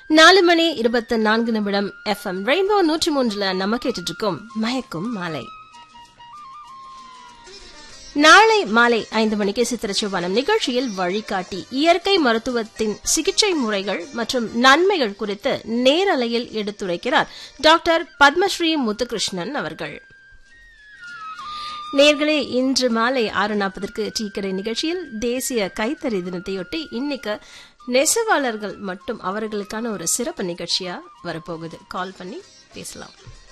நாலு மணி இருபத்தி நான்கு நிமிடம் எஃப்எம் ரெயின்போ நூற்றி மூன்றுல நம்ம கேட்டுட்டு இருக்கோம் மயக்கும் மாலை நாளை மாலை ஐந்து மணிக்கு சித்திரச்சுவனம் நிகழ்ச்சியில் வழிகாட்டி இயற்கை மருத்துவத்தின் சிகிச்சை முறைகள் மற்றும் நன்மைகள் குறித்து நேரலையில் எடுத்துரைக்கிறார் டாக்டர் பத்மஸ்ரீ முத்துகிருஷ்ணன் அவர்கள் நேர்களே இன்று மாலை ஆறு நாற்பதற்கு டீக்கடை நிகழ்ச்சியில் தேசிய கைத்தறி தினத்தையொட்டி இன்னைக்கு நெசவாளர்கள் மட்டும் அவர்களுக்கான ஒரு சிறப்பு நிகழ்ச்சியா வரப்போகுது கால் பண்ணி பேசலாம்